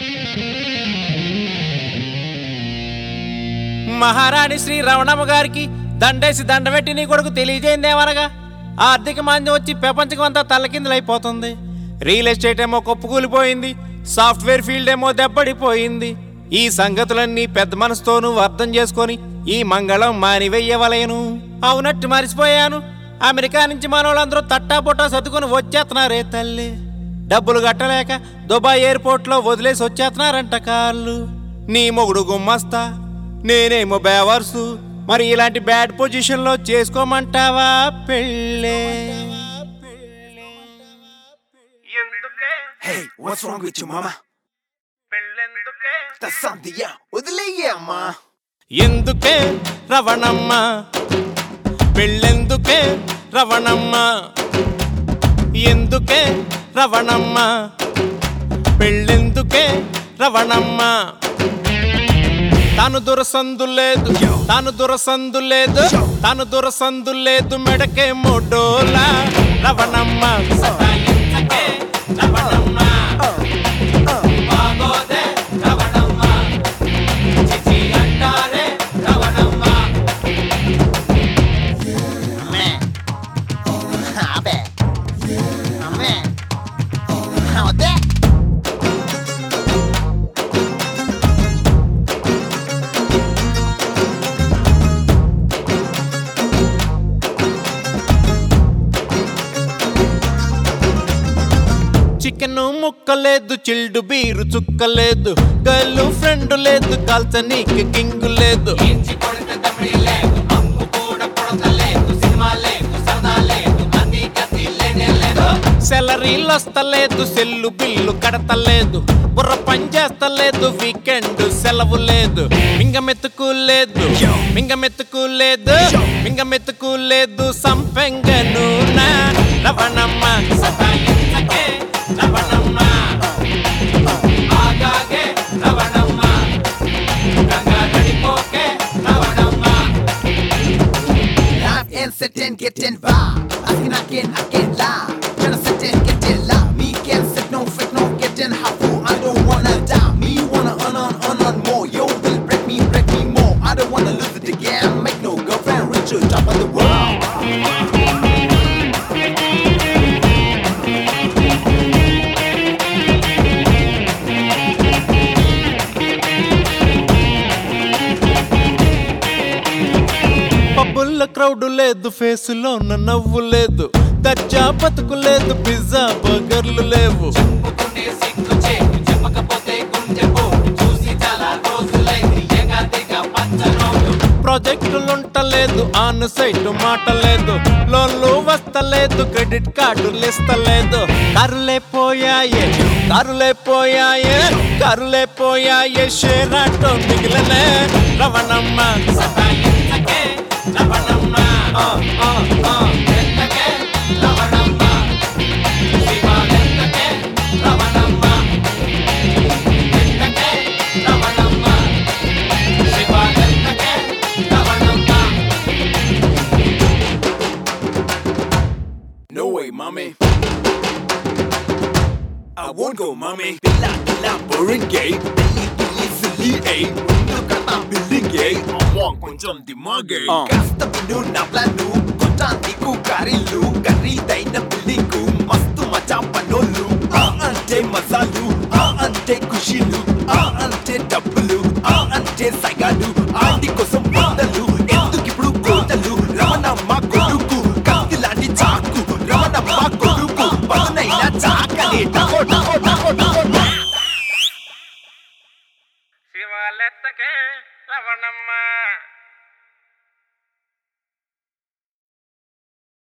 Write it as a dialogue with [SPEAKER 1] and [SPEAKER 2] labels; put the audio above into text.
[SPEAKER 1] మహారాణి శ్రీ రమణమ్మ గారికి దండేసి దండబెట్టి నీ కొడుకు తెలియజేయిందేమనగా ఆర్థిక మాంద్యం వచ్చి ప్రపంచం అంతా తల్లకిందులైపోతుంది రియల్ ఎస్టేట్ ఏమో కొప్పుకూలిపోయింది సాఫ్ట్వేర్ ఫీల్డ్ ఏమో దెబ్బడిపోయింది ఈ సంగతులన్నీ పెద్ద మనసుతోనూ అర్థం చేసుకొని ఈ మంగళం మానివెయ్యవలేను అవునట్టు మరిసిపోయాను అమెరికా నుంచి మనోళ్ళందరూ తట్టాపుట్టా సర్దుకొని వచ్చేస్తున్నారే తల్లి డబ్బులు కట్టలేక దుబాయ్ ఎయిర్పోర్ట్ లో వదిలేసి వచ్చేస్తున్నారంట కాళ్ళు నీ మొగుడు గుమ్మస్తా నేనేమో బేవర్సు మరి ఇలాంటి బ్యాడ్ పొజిషన్ లో చేసుకోమంటావా పెళ్ళే ఎందుకే
[SPEAKER 2] Hey, what's wrong with you, mama?
[SPEAKER 1] పెళ్ళెందుకే
[SPEAKER 2] That's something, yeah. వదిలేయ్యే అమ్మా
[SPEAKER 1] ఎందుకే రవణమ్మ పెళ్ళెందుకే రవణమ్మ ఎందుకే రవణమ్మ పెళ్ళెందుకే రవణమ్మ తాను దురసందు లేదు తాను దురసందు లేదు తాను దురసందు లేదు మెడకే మొడోలా రవణమ్మ సతాయించకే రవణమ్మ బాగోదే రవణమ్మ చిచి అంటారే రవణమ్మ
[SPEAKER 3] అమ్మే అబ్బే అమ్మే వద్దే
[SPEAKER 1] చికెన్ ముక్కలేదు చిల్డు బీరు చుక్కలేదు గర్ల్ ఫ్రెండ్ లేదు కాల్చనీకి కింగు లేదు సెలరీలు వస్తలేదు సెల్లు బిల్లు కడతలేదు బుర్ర పనిచేస్తలేదు వీకెండ్ సెలవు లేదు మింగమెత్తుకు లేదు మింగమెత్తుకు లేదు మింగమెత్తుకు లేదు సంపెంగను నా రవణమ్మ సతాయించకే రవణమ్మ ఆగాగే రవణమ్మ గంగా గడిపోకే Ravanamma
[SPEAKER 2] Life and sit and get in bar. Asking again, again, lie. Tryna sit and get in lie. Me can't sit, no fake, no get in half full. I don't wanna die. Me wanna earn on, earn on more. Yo, will break me, break me more. I don't wanna lose it again. Make no girlfriend, richer, top of the world.
[SPEAKER 1] పబ్బుల్ల crowd లేదు ఫేసులో నవ్వు లేదు దర్జా బతుకు లేదు pizza బర్గర్లు లేవు ప్రాజెక్టులుంటలేదు on site మాట లేదు లోన్లు వస్తలేదు క్రెడిట్ కార్డులు ఇస్తలేదు కరులే పోయాయే కరులే పోయాయే కరులే పోయాయే షేర్ ఆటో మిగిలనే రవణమ్మ సతాయించకే రవణమ్మ ఆ, ఆ, ఆ. ఎంతకే Ravanamma శివాలెంతకే Ravanamma ఎంతకే Ravanamma శివాలెంతకే Ravanamma
[SPEAKER 2] No way, mommy. I won't go, mommy. Billa, billa, boring gay. Billy, billy, silly, ay. Mundu kata building gay. Among కొంచెం దిమాగే కాస్త విను నా ప్లాను కొంచెం నీకు కారీలు ఖరీదైన బిల్డింగ్ మస్తు మజా పనోళ్ళు ఆ అంటే మజాలు ఆ అంటే ఖుషీలు ఆ అంటే డబ్బులు ఆ అంటే సగాలు ఆంటీ కోసం వందలు ఎందుకు ఇప్పుడు కోతలు రమణమ్మ కొడుకు కత్తి లాంటి చాకు రమణమ్మ కొడుకు పదునైన చాకలి టకో టకో టకో టకో
[SPEAKER 1] శివాలెత్తకే రవణమ్మ